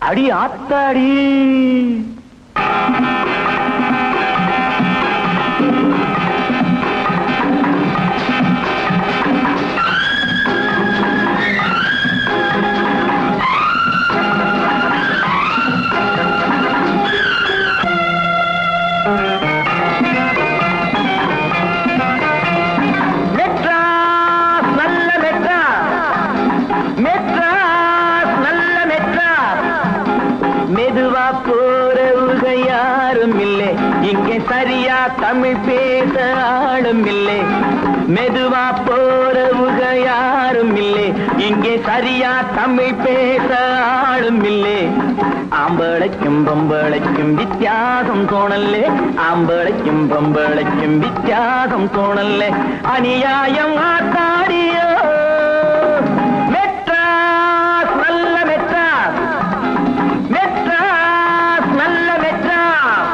அடி ஆத்தாடி மெட்ராஸ் நல்ல மெட்ராஸ் மெட்ராஸ் நல்ல மெட்ராஸ் மெதுவா போறவுக யாரும் இல்லை இங்கே சரியா தமிழ் பேச ஆளும் இல்லை மெதுவா போறவுக யாரும் இல்லை இங்கே சரியா தமிழ் பேச ஆளும் இல்லை ஆம்பளைக்கும் பொம்பளைக்கும் வித்தியாசம் தோணல்லே ஆம்பளைக்கும் பொம்பளைக்கும் வித்தியாசம் தோணல்லே அநியாயம் ஆத்தாடியோ மெட்ராஸ் நல்ல மெட்ராஸ் மெட்ராஸ் நல்ல மெட்ராஸ்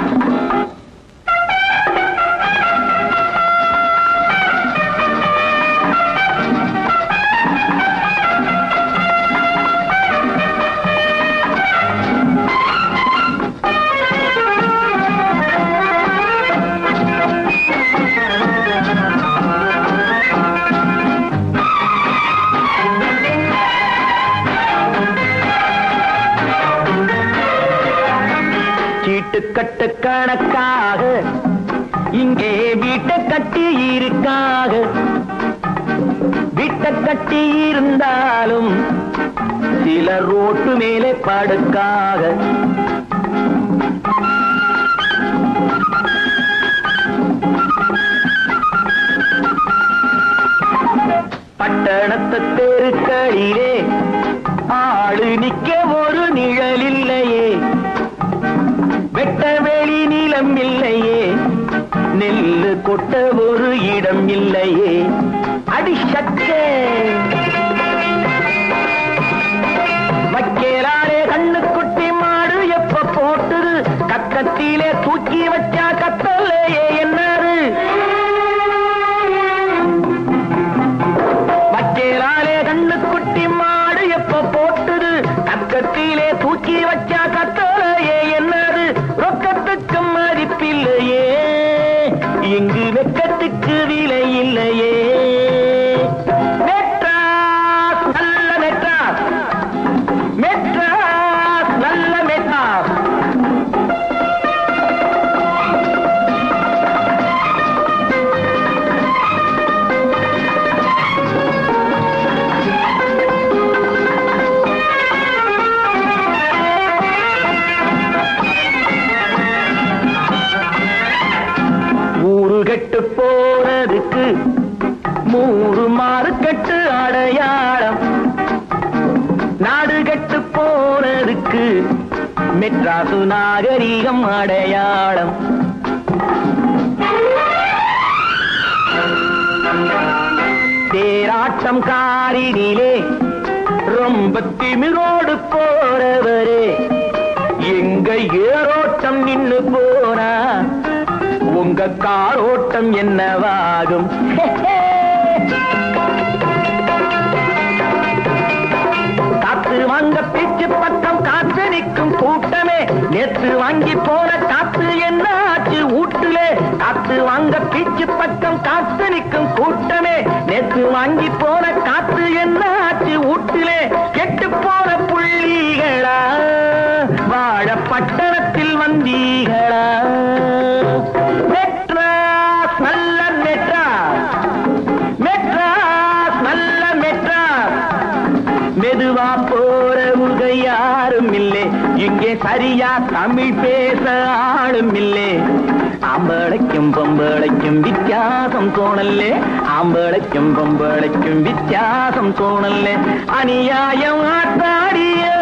சீட்டுக்கட்டு கணக்காக இங்கே வீட்டை கட்டி இருக்காக வீட்டை கட்டி இருந்தாலும் சில ரோட்டு மேலே படுக்காக பட்டணத்து தெருக்களிலே ஆளு நிக்க ஒரு நிழல் இல்லையே வெட்ட வெளி நிலம் இல்லையே நெல்லு கொட்ட ஒரு இடம் இல்லையே அடி சக்கே வைக்கேலாரே கண்ணு குட்டி மாடு எப்ப போட்டுது கக்கத்திலே தூக்கி வச்சா கத்தல்லையே என்னது வைக்கேலாரே கண்ணு குட்டி மாடு எப்ப போட்டுது கக்கத்திலே தூக்கி வச்சா கத்தலையே என்னது ரொக்கத்துக்கு மதிப்பில்லையே இங்கு வெக்கத்துக்கு விலை இல்லையே மெட்ராஸ் நல்ல மெட்ராஸ் மெட்ராஸ் நல்ல மெட்ராஸ் ஊரு கெட்டு போறதுக்கு மூறு மாறு கட்டு அடையாளம் நாடு கெட்டு போறதுக்கு மெட்ராசு நாகரிகம் அடையாளம் தேராட்டம் காரினிலே ரொம்ப திமிரோடு போறவரே எங்க ஏரோட்டம் நின்னு போனா உங்க காரோட்டம் என்னவாகும் காத்து வாங்க பேச்சு பக்கம் காத்து நிற்கும் கூட்டமே நேற்று வாங்கி போன காத்து என்ன ஆச்சு வீட்டுலே காத்து வாங்க பீச்சு பக்கம் காத்து நிற்கும் கூட்டமே நேற்று வாங்கி போன காத்து என்ன ஆச்சு வீட்டுலே கெட்டு போன புள்ளிகளா வாழ பட்டணத்தில் வந்தீகளா மெட்ராஸ் நல்ல மெட்ராஸ் மெட்ராஸ் நல்ல மெட்ராஸ் மெதுவா போறவுக யாரும் இல்லை இங்கே சரியா தமிழ் பேச ஆளும் இல்லை ஆம்பளைக்கும் பொம்பளைக்கும் வித்தியாசம் தோணல்லே ஆம்பளைக்கும் பொம்பளைக்கும் வித்தியாசம் தோணல்லே அநியாயம் ஆத்தாடிய